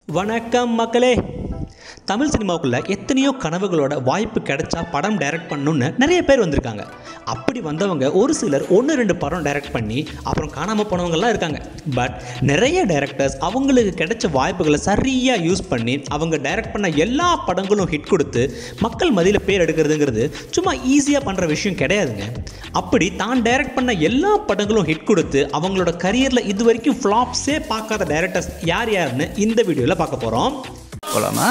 வணக்கம் மக்களே தமிழ் சினிமாவுக்குள்ள எத்தனையோ கனவுகளோட வாய்ப்பு கிடைச்சா படம் டைரக்ட் பண்ணணும்னு நிறைய பேர் வந்திருக்காங்க அப்படி வந்தவங்க ஒரு சிலர் ஒன்று ரெண்டு படம் டைரக்ட் பண்ணி அப்புறம் காணாமல் போனவங்கலாம் இருக்காங்க பட் நிறைய டைரக்டர்ஸ் அவங்களுக்கு கிடைச்ச வாய்ப்புகளை சரியாக யூஸ் பண்ணி அவங்க டைரக்ட் பண்ண எல்லா படங்களும் ஹிட் கொடுத்து மக்கள் மதியில் பேர் எடுக்கிறதுங்கிறது சும்மா ஈஸியாக பண்ணுற விஷயம் கிடையாதுங்க அப்படி தான் டைரக்ட் பண்ண எல்லா படங்களும் ஹிட் கொடுத்து அவங்களோட கரியரில் இது வரைக்கும் ஃப்ளாப்ஸே பார்க்காத டைரக்டர்ஸ் யார் யாருன்னு இந்த வீடியோவில் பார்க்க போகிறோம் போலாமா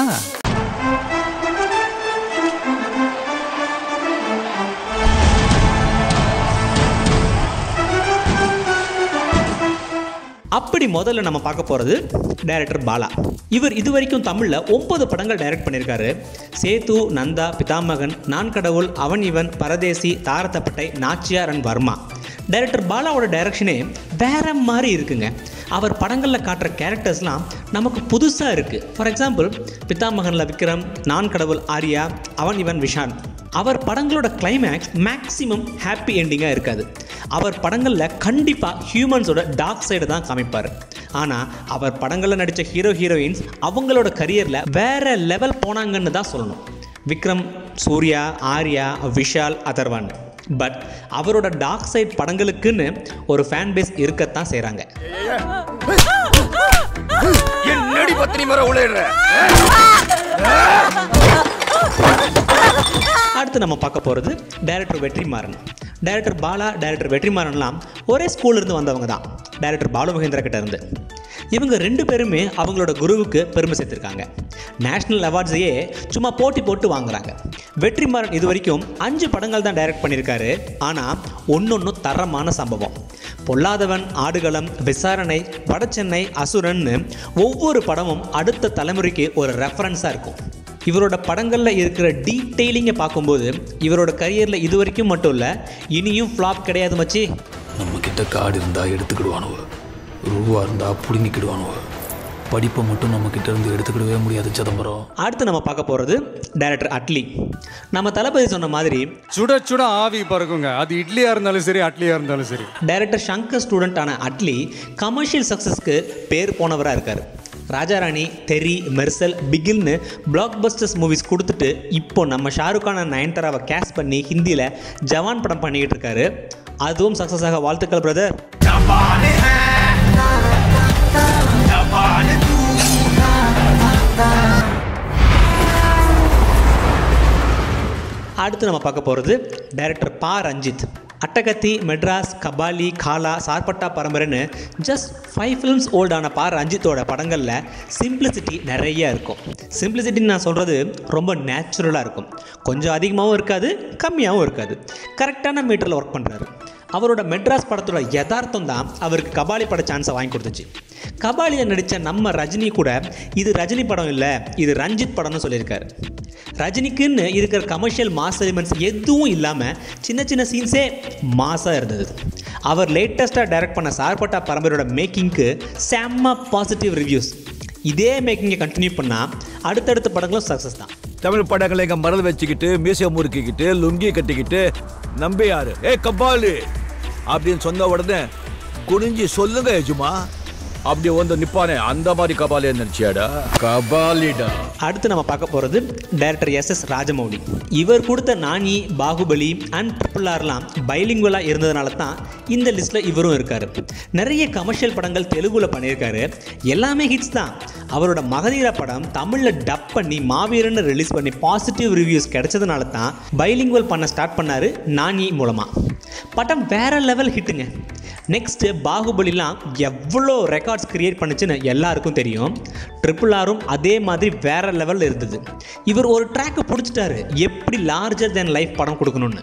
அப்படி முதல்ல நம்ம பார்க்க போகிறது டைரக்டர் பாலா இவர் இது வரைக்கும் தமிழில் ஒன்பது படங்கள் டைரக்ட் பண்ணியிருக்காரு சேது நந்தா பிதாமகன் நான் கடவுள் அவன் இவன் பரதேசி தாரத்தப்பட்டை நாச்சியார் அண்ட் வர்மா டைரக்டர் பாலாவோட டைரக்ஷனே வேற மாதிரி இருக்குங்க அவர் படங்களில் காட்டுற கேரக்டர்ஸ்லாம் நமக்கு புதுசாக இருக்குது ஃபார் எக்ஸாம்பிள் பிதாமகனில் விக்ரம் நான் கடவுள் ஆர்யா அவன் இவன் விஷால் அவர் படங்களோட கிளைமேக்ஸ் மேக்ஸிமம் ஹாப்பி எண்டிங்காக இருக்காது அவர் படங்களில் கண்டிப்பாக ஹியூமன்ஸோட டார்க் சைடு தான் காமிப்பார் ஆனால் அவர் படங்களில் நடித்த ஹீரோ ஹீரோயின்ஸ் அவங்களோட கரியரில் வேற லெவல் போனாங்கன்னு தான் சொல்லணும் விக்ரம் சூர்யா ஆர்யா விஷால் அதர்வான் பட் அவரோட டார்க் சைட் படங்களுக்குன்னு ஒரு ஃபேன் பேஸ் இருக்கத்தான் செய்கிறாங்க என்னடி பத்தினி மரம் உழையிற அடுத்து நம்ம பார்க்க போகிறது director Vetrimaaran director Bala director வெற்றிமாறன்லாம் ஒரே ஸ்கூல்ல இருந்து வந்தவங்க தான் டைரக்டர் பாலு மகேந்திரா கிட்ட இருந்து இவங்க ரெண்டு பேருமே அவங்களோட குருவுக்கு பெருமை சேர்த்திருக்காங்க நேஷ்னல் அவார்ட்ஸையே சும்மா போட்டி போட்டு வாங்குறாங்க வெற்றிமாறன் இது வரைக்கும் அஞ்சு படங்கள் தான் டைரக்ட் பண்ணியிருக்காரு ஆனால் ஒன்னொன்று தரமான சம்பவம் பொல்லாதவன் ஆடுகளம் விசாரணை வடசென்னை அசுரன்னு ஒவ்வொரு படமும் அடுத்த தலைமுறைக்கு ஒரு ரெஃபரன்ஸாக இருக்கும் இவரோட படங்களில் இருக்கிற டீட்டெயிலிங்கை பார்க்கும்போது இவரோட கரியரில் இது வரைக்கும் மட்டும் இல்லை இனியும் ஃப்ளாப் கிடையாது மச்சி நம்ம கிட்ட காடு இருந்தா எடுத்துக்கிடுவானுவ ரூபா இருந்தா புடுங்கிக்கிடுவானுவ படிப்பை மட்டும் நம்ம கிட்ட இருந்து எடுத்துக்கிடவே முடியாது சிதம்பரம் அடுத்து நம்ம பார்க்க போகிறது டைரக்டர் அட்லி நம்ம தளபதி சொன்ன மாதிரி சுட சுட ஆவி பறக்குங்க அது இட்லியா இருந்தாலும் சரி அட்லியா இருந்தாலும் சரி டைரக்டர் சங்கர் ஸ்டூடெண்டான அட்லி கமர்ஷியல் சக்ஸஸ்க்கு பேர் போனவராக இருக்கார் ராஜாராணி தெரி மெர்சல் பிகில்னு பிளாக் பஸ்டர்ஸ் மூவிஸ் கொடுத்துட்டு இப்போ நம்ம ஷாருக் கான நயன்தாராவை கேஸ் பண்ணி ஹிந்தியில் ஜவான் படம் பண்ணிக்கிட்டு இருக்காரு அதுவும் சக்ஸஸ் ஆக வாழ்த்துக்கள் பிரதர் அடுத்து நம்ம பார்க்க போகிறது டைரக்டர் பா ரஞ்சித் அட்டகத்தி மெட்ராஸ் கபாலி காலா சார்பட்டா பரம்பரைன்னு ஜஸ்ட் ஃபைவ் ஃபிலிம்ஸ் ஓல்டான பா ரஞ்சித்தோட படங்களில் சிம்பிளிசிட்டி நிறைய இருக்கும் சிம்பிளிசிட்டின்னு நான் சொல்கிறது ரொம்ப நேச்சுரலாக இருக்கும் கொஞ்சம் அதிகமாகவும் இருக்காது கம்மியாகவும் இருக்காது கரெக்டான மீட்டரில் ஒர்க் பண்ணுறாரு அவரோட மெட்ராஸ் படத்தோட யதார்த்தம் தான் அவருக்கு கபாலி பட சான்ஸை வாங்கி கொடுத்துச்சு கபாலியில் நடித்த நம்ம ரஜினி கூட இது ரஜினி படம் இல்லை இது ரஞ்சித் படம்னு சொல்லியிருக்காரு ரஜினிக்குன்னு இருக்கிற கமர்ஷியல் மாஸ் எலிமெண்ட்ஸ் எதுவும் இல்லாமல் சின்ன சின்ன சீன்ஸே மாஸாக இருந்தது அவர் லேட்டஸ்ட்டாக டைரக்ட் பண்ண சார்பட்டா பரம்பரையோட மேக்கிங்க்கு செம்ம பாசிட்டிவ் ரிவ்யூஸ் இதே மேக்கிங்கை கண்டினியூ பண்ணால் அடுத்தடுத்த படங்களும் சக்ஸஸ் தான் தமிழ் படங்களை இங்க மரல் வச்சுக்கிட்டு மீசை முறுக்கிக்கிட்டு லுங்கி கட்டிக்கிட்டு நம்பியாரு ஏ கபாலு அப்படின்னு சொன்ன உடனே குனிஞ்சு சொல்லுங்க எஜுமா அப்படி வந்து நிப்பானே அந்த மாதிரி கபாலே நினைச்சியாடா கபாலிடா அடுத்து நம்ம பார்க்க போகிறது டைரக்டர் எஸ் எஸ் ராஜமௌலி இவர் கொடுத்த நானி பாகுபலி அண்ட் ட்ரிபிள் ஆர்லாம் பைலிங்குவலாக இருந்ததுனால தான் இந்த லிஸ்ட்டில் இவரும் இருக்கார் நிறைய கமர்ஷியல் படங்கள் தெலுங்குல பண்ணியிருக்காரு எல்லாமே ஹிட்ஸ் தான் அவரோட மகதீர படம் தமிழில் டப் பண்ணி மாவீரன்னு ரிலீஸ் பண்ணி பாசிட்டிவ் ரிவ்யூஸ் கிடைச்சதுனால தான் பைலிங்குவல் பண்ண ஸ்டார்ட் பண்ணார் நானி மூலமாக படம் வேற லெவல் ஹிட்டுங்க நெக்ஸ்ட்டு பாகுபலிலாம் எவ்வளோ ரெக்கார்ட்ஸ் கிரியேட் பண்ணுச்சுன்னு எல்லாருக்கும் தெரியும் ட்ரிபிள் ஆரும் அதே மாதிரி வேற லெவலில் இருந்தது இவர் ஒரு ட்ராக்கை பிடிச்சிட்டாரு எப்படி லார்ஜர் தென் லைஃப் படம் கொடுக்கணும்னு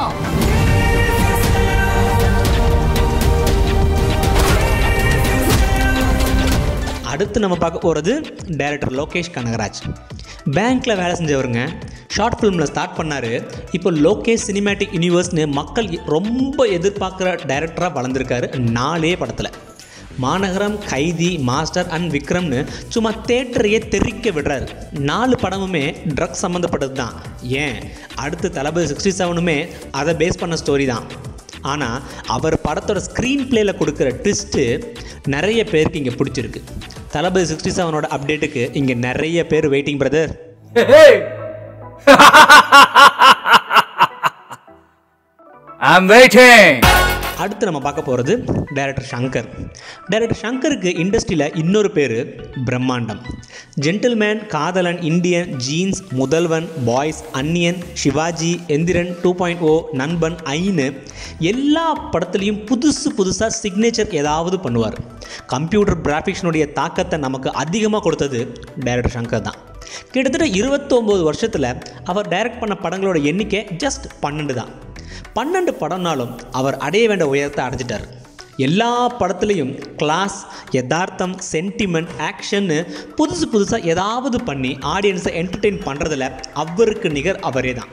அடுத்து நம்ம பார்க்க போகிறது டைரக்டர் லோகேஷ் கனகராஜ் பேங்க்கில் வேலை செஞ்சவருங்க ஷார்ட் ஃபிலிமில் ஸ்டார்ட் பண்ணார் இப்போ லோகேஷ் சினிமேட்டிக் யூனிவர்ஸ்னு மக்கள் ரொம்ப எதிர்பார்க்குற டைரக்டராக வளர்ந்துருக்காரு நாலே படத்தில் மாநகரம் கைதி மாஸ்டர் அண்ட் விக்ரம்னு சும்மா தேட்டரையே தெறிக்க விடுறாரு நாலு படமுமே ட்ரக்ஸ் சம்மந்தப்பட்டது தான் ஏன் அடுத்து தளபதி சிக்ஸ்டி செவனுமே அதை பேஸ் பண்ண ஸ்டோரி தான் ஆனால் அவர் படத்தோட ஸ்க்ரீன் பிளேயில் கொடுக்குற ட்விஸ்ட்டு நிறைய பேருக்கு இங்கே பிடிச்சிருக்கு தளபதி சிக்ஸ்டி செவனோட அப்டேட்டுக்கு இங்கே நிறைய பேர் வெயிட்டிங் பிரதர் I'm waiting. அடுத்து நம்ம பார்க்க போகிறது டைரக்டர் சங்கர் டைரக்டர் சங்கருக்கு இண்டஸ்ட்ரியில் இன்னொரு பேர் பிரம்மாண்டம் Gentleman Kadhalan Indian Jeans Mudhalvan Boys Anniyan Sivaji Enthiran two point O Nanban ஐன்னு எல்லா படத்துலையும் புதுசு புதுசாக சிக்னேச்சர் ஏதாவது பண்ணுவார் கம்ப்யூட்டர் கிராஃபிக்ஸ்னுடைய தாக்கத்தை நமக்கு அதிகமாக கொடுத்தது டைரக்டர் சங்கர் தான் கிட்டத்தட்ட இருபத்தொம்போது வருஷத்தில் அவர் டைரக்ட் பண்ண படங்களோட எண்ணிக்கை ஜஸ்ட் பன்னெண்டு தான் பன்னெண்டு படம்னாலும் அவர் அடைய வேண்டிய உயரத்தை அடைஞ்சிட்டார் எல்லா படத்துலையும் கிளாஸ் யதார்த்தம் சென்டிமெண்ட் ஆக்ஷன்னு புதுசு புதுசாக ஏதாவது பண்ணி ஆடியன்ஸை என்டர்டெயின் பண்ணுறதுல அவருக்கு நிகர் அவரே தான்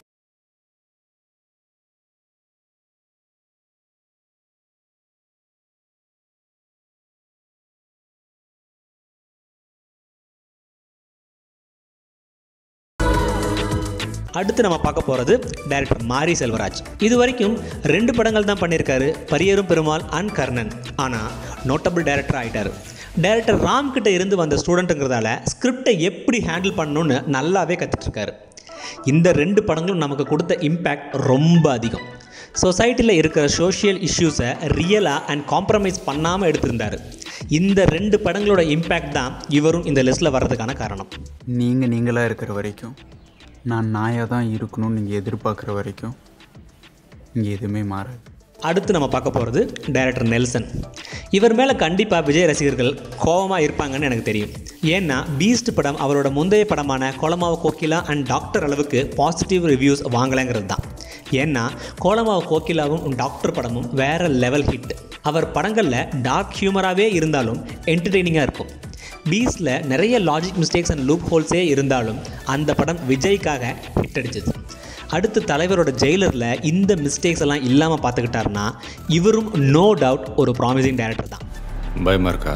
அடுத்து நம்ம பார்க்க போகிறது டைரக்டர் மாரி செல்வராஜ் இது வரைக்கும் ரெண்டு படங்கள் தான் பண்ணியிருக்காரு பரியரும் பெருமாள் அண்ட் கர்ணன் ஆனால் நோட்டபிள் டைரக்டர் ஆகிட்டார் டைரக்டர் ராம் கிட்ட இருந்து வந்த ஸ்டூடெண்ட்டுங்கிறதால ஸ்கிரிப்டை எப்படி ஹேண்டில் பண்ணணும்னு நல்லாவே கற்றுட்ருக்காரு இந்த ரெண்டு படங்களும் நமக்கு கொடுத்த இம்பேக்ட் ரொம்ப அதிகம் சொசைட்டியில் இருக்கிற சோஷியல் இஷ்யூஸை ரியலாக அண்ட் காம்ப்ரமைஸ் பண்ணாமல் எடுத்திருந்தார் இந்த ரெண்டு படங்களோட இம்பேக்ட் தான் இவரும் இந்த லிஸ்ட்டில் வர்றதுக்கான காரணம் நீங்கள் நீங்களாக இருக்கிற வரைக்கும் நான் நாயாக தான் இருக்கணும்னு நீங்கள் எதிர்பார்க்குற வரைக்கும் இங்கே எதுவுமே மாறாது அடுத்து நம்ம பார்க்க போகிறது டைரக்டர் நெல்சன் இவர் மேலே கண்டிப்பாக விஜய் ரசிகர்கள் கோபமாக இருப்பாங்கன்னு எனக்கு தெரியும் ஏன்னா பீஸ்ட் படம் அவரோட முந்தைய படமான கோலமாவு கோகிலா அண்ட் டாக்டர் அளவுக்கு பாசிட்டிவ் ரிவ்யூஸ் வாங்கலைங்கிறது தான் ஏன்னா கோலமாவு கோகிலாவும் டாக்டர் படமும் வேற லெவல் ஹிட் அவர் படங்களில் டார்க் ஹியூமராகவே இருந்தாலும் என்டர்டெய்னிங்காக இருக்கும் பீஸில் நிறைய லாஜிக் மிஸ்டேக்ஸ் அண்ட் லூப் ஹோல்ஸே இருந்தாலும் அந்த படம் விஜய்க்காக ஹிட் அடிச்சது அடுத்து தலைவரோட ஜெயிலரில் இந்த மிஸ்டேக்ஸ் எல்லாம் இல்லாமல் பார்த்துக்கிட்டாருன்னா இவரும் நோ டவுட் ஒரு ப்ராமிசிங் டைரக்டர் தான் பயமாக இருக்கா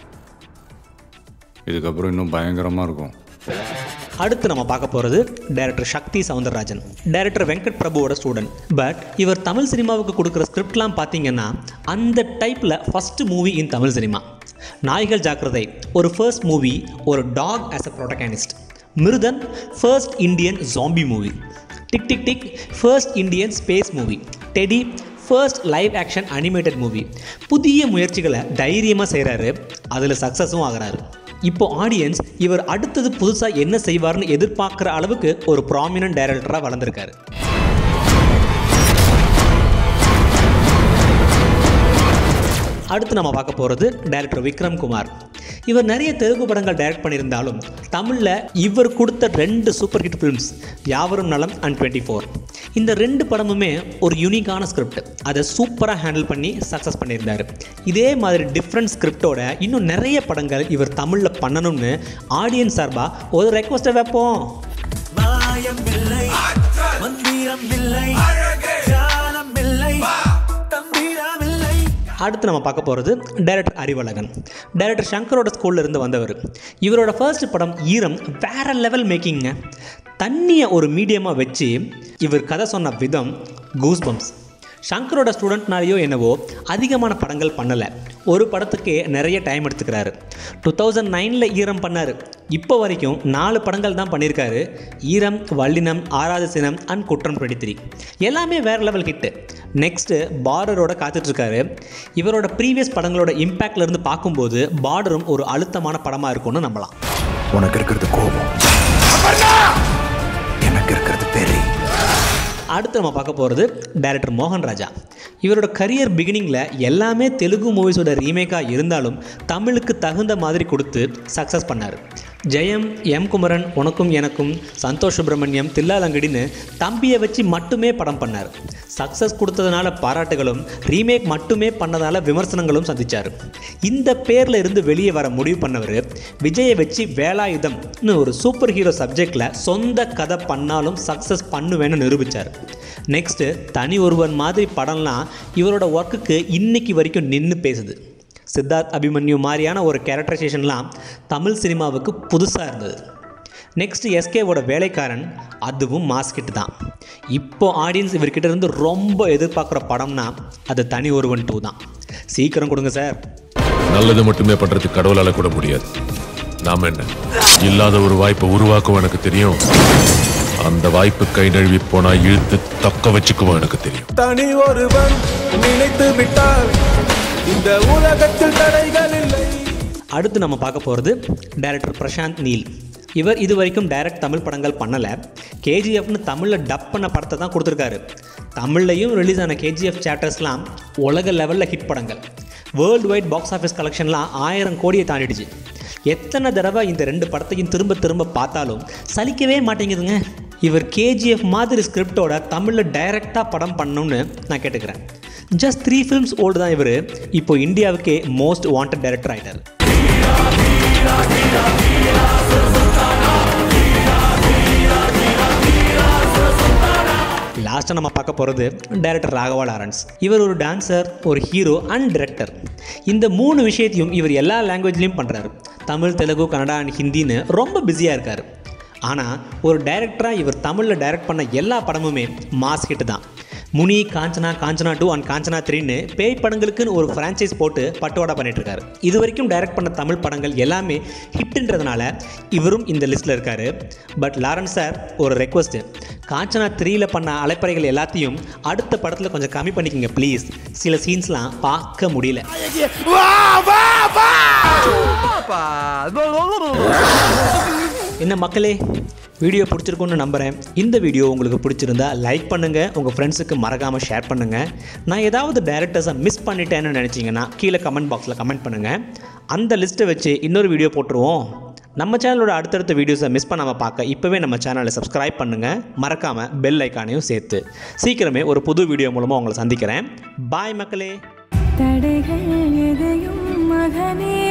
இதுக்கப்புறம் இன்னும் பயங்கரமாக இருக்கும் அடுத்து நம்ம பார்க்க போகிறது டைரக்டர் சக்தி சவுந்தரராஜன் டைரக்டர் வெங்கட் பிரபுவோட ஸ்டூடெண்ட் பட் இவர் தமிழ் சினிமாவுக்கு கொடுக்குற ஸ்கிரிப்ட்லாம் பார்த்தீங்கன்னா அந்த டைப்பில் first movie in Tamil cinema Naaigal Jaakirathai ஒரு ஃபர்ஸ்ட் மூவி ஒரு dog as a protagonist Miruthan first Indian zombie movie Tik Tik Tik first Indian space movie Teddy first live action animated movie புதிய முயற்சிகளை தைரியமாக செய்கிறாரு அதில் சக்ஸஸும் ஆகிறாரு இப்போ ஆடியன்ஸ் இவர் அடுத்தது புதுசாக என்ன செய்வார்னு எதிர்பார்க்குற அளவுக்கு ஒரு ப்ராமினன்ட் டைரக்டராக வளர்ந்துருக்காரு அடுத்து நம்ம பார்க்க போகிறது டைரக்டர் விக்ரம் குமார் இவர் நிறைய தெலுங்கு படங்கள் டைரக்ட் பண்ணியிருந்தாலும் தமிழில் இவர் கொடுத்த ரெண்டு சூப்பர் ஹிட் ஃபிலிம்ஸ் யாவரும் நலம் அண்ட் டுவெண்ட்டி ஃபோர் இந்த ரெண்டு படமுமே ஒரு யூனிக்கான ஸ்கிரிப்ட் அதை சூப்பராக ஹேண்டில் பண்ணி சக்ஸஸ் பண்ணியிருந்தார் இதே மாதிரி டிஃப்ரெண்ட் ஸ்கிரிப்டோட இன்னும் நிறைய படங்கள் இவர் தமிழில் பண்ணணும்னு ஆடியன்ஸ் சார்பாக ஒரு ரெக்வஸ்ட்டை வைப்போம் மாயம் இல்லை மந்திரம் இல்லை ஜாலம் இல்லை தந்திரம் இல்லை அடுத்து நம்ம பார்க்க போகிறது டைரக்டர் அறிவழகன் டைரக்டர் சங்கரோட ஸ்கூல்ல இருந்து வந்தவர் இவரோட ஃபர்ஸ்ட் படம் ஈரம் வேற லெவல் மேக்கிங்க தண்ணியை ஒரு மீடியமாக வச்சு இவர் கதை சொன்ன விதம் கூஸ் பம்ப்ஸ் சங்கரோட ஸ்டூடெண்ட்னாலேயோ என்னவோ அதிகமான படங்கள் பண்ணலை ஒரு படத்துக்கே நிறைய டைம் எடுத்துக்கிறாரு டூ தௌசண்ட் நைனில் ஈரம் பண்ணார் இப்போ வரைக்கும் நாலு படங்கள் தான் பண்ணியிருக்காரு ஈரம் வல்லினம் ஆறாவது சினம் அண்ட் குற்றம் டுவெண்ட்டி த்ரீ எல்லாமே வேறு லெவல் ஹிட்டு நெக்ஸ்ட்டு பார்டரோட காத்துட்ருக்காரு இவரோட ப்ரீவியஸ் படங்களோட இம்பேக்ட்ல இருந்து பார்க்கும்போது பார்டரும் ஒரு அழுத்தமான படமாக இருக்கும்னு நம்பலாம் உனக்கு இருக்கிறது கோபம் எனக்கு இருக்கிறது பெரிய அடுத்து நம்ம பார்க்க போகிறது டைரக்டர் மோகன் ராஜா இவரோட கரியர் பிகினிங்கில் எல்லாமே தெலுங்கு மூவிஸோட ரீமேக்காக இருந்தாலும் தமிழுக்கு தகுந்த மாதிரி கொடுத்து சக்ஸஸ் பண்ணார் ஜெயம் எம் குமரன் உனக்கும் எனக்கும் சந்தோஷ் சுப்பிரமணியம் தில்லாலங்கடின்னு தம்பியை வச்சு மட்டுமே படம் பண்ணார் சக்ஸஸ் கொடுத்ததுனால பாராட்டுகளும் ரீமேக் மட்டுமே பண்ணதால விமர்சனங்களும் சந்திச்சார் இந்த பேரில் இருந்து வெளியே வர முடிவு பண்ணவர் விஜயை வச்சு வேலாயுதம்னு ஒரு சூப்பர் ஹீரோ சப்ஜெக்டில் சொந்த கதை பண்ணாலும் சக்ஸஸ் பண்ணுவேன்னு நிரூபித்தார் நெக்ஸ்ட்டு தனி ஒருவன் மாதிரி படம்லாம் இவரோட ஒர்க்குக்கு இன்னைக்கு வரைக்கும் நின்று பேசுது சித்தார்த் அபிமன்யு மாதிரியான ஒரு கேரக்டரைசேஷன்லாம் தமிழ் சினிமாவுக்கு புதுசாக இருந்தது நெக்ஸ்ட் எஸ்கேவோட வேலைக்காரன் அதுவும் மாஸ்கிட் தான் இப்போ ஆடியன்ஸ் இவர்கிட்ட இருந்து ரொம்ப எதிர்பார்க்குற படம்னா அது தனி ஒருவன் டூ தான் சீக்கிரம் கொடுங்க சார் நல்லது மட்டுமே பண்றதுக்கு கடவுளால கூட முடியாது நாம என்ன இல்லாத ஒரு வாய்ப்பை உருவாக்கும் எனக்கு தெரியும் அந்த வாய்ப்பு கை நழுவி போனா இழுத்து தக்க வச்சுக்குவோம் எனக்கு தெரியும் தனி ஒருவன் நினைத்து விட்டால் இந்த உலகத்தில் தடைகள் இல்லை அடுத்து நம்ம பார்க்க போகிறது டைரக்டர் பிரசாந்த் நீல் இவர் இது வரைக்கும் டைரக்ட் தமிழ் படங்கள் பண்ணலை கேஜிஎஃப்னு தமிழில் டப் பண்ண படத்தை தான் கொடுத்துருக்காரு தமிழ்லையும் ரிலீஸ் ஆன கேஜிஎஃப் சாப்டர்ஸ்லாம் உலக லெவலில் ஹிட் படங்கள் வேர்ல்டு வைட் பாக்ஸ் ஆஃபீஸ் கலெக்ஷன்லாம் ஆயிரம் கோடியை தாண்டிடுச்சு எத்தனை தடவை இந்த ரெண்டு படத்தையும் திரும்ப திரும்ப பார்த்தாலும் சலிக்கவே மாட்டேங்குதுங்க இவர் கேஜிஎஃப் மாதிரி ஸ்கிரிப்டோட தமிழில் டைரெக்டாக படம் பண்ணணும்னு நான் கேட்டுக்கிறேன் ஜஸ்ட் த்ரீ ஃபிலிம்ஸ் ஓல்டு தான் இவர் இப்போ இந்தியாவுக்கே மோஸ்ட் வாண்டட் டைரக்டர் ஆகிட்டார் லாஸ்ட்டாக நம்ம பார்க்க போகிறது டைரக்டர் ராகவா லாரன்ஸ் இவர் ஒரு டான்சர் ஒரு ஹீரோ அண்ட் டிரெக்டர் இந்த மூணு விஷயத்தையும் இவர் எல்லா லாங்குவேஜ்லேயும் பண்ணுறாரு தமிழ் தெலுங்கு கன்னடா அண்ட் ஹிந்தின்னு ரொம்ப பிஸியாக இருக்கார் ஆனால் ஒரு டைரக்டராக இவர் தமிழில் டைரக்ட் பண்ண எல்லா படமுமே மாஸ் ஹிட் தான் முனி காஞ்சனா காஞ்சனா டூ அண்ட் காஞ்சனா த்ரீன்னு பேய் படங்களுக்குன்னு ஒரு ஃப்ரான்ச்சைஸ் போட்டு பட்டுவாடா பண்ணிட்டு இருக்காரு இது வரைக்கும் டைரக்ட் பண்ண தமிழ் படங்கள் எல்லாமே ஹிட்ன்றதுனால இவரும் இந்த லிஸ்ட்டில் இருக்காரு பட் லாரன்ஸ் சார் ஒரு ரெக்வஸ்ட்டு காஞ்சனா த்ரீல பண்ண அலைப்பறைகள் எல்லாத்தையும் அடுத்த படத்தில் கொஞ்சம் கம்மி பண்ணிக்கங்க ப்ளீஸ் சில சீன்ஸ்லாம் பார்க்க முடியல என்ன மக்களே வீடியோ பிடிச்சிருக்குன்னு நம்புகிறேன் இந்த வீடியோ உங்களுக்கு பிடிச்சிருந்தா லைக் பண்ணுங்கள் உங்கள் ஃப்ரெண்ட்ஸுக்கு மறக்காமல் ஷேர் பண்ணுங்கள் நான் ஏதாவது டேரக்டர்ஸை மிஸ் பண்ணிட்டேன்னு நினச்சிங்கன்னா கீழே கமெண்ட் பாக்ஸில் கமெண்ட் பண்ணுங்கள் அந்த லிஸ்ட்டை வச்சு இன்னொரு வீடியோ போட்டுருவோம் நம்ம சேனலோட அடுத்தடுத்த வீடியோஸை மிஸ் பண்ணாமல் பார்க்க இப்போவே நம்ம சேனலை சப்ஸ்கிரைப் பண்ணுங்கள் மறக்காமல் பெல் ஐக்கானையும் சேர்த்து சீக்கிரமே ஒரு புது வீடியோ மூலமாக உங்களை சந்திக்கிறேன் பாய் மக்களே தடைகள் எதையும் மகனே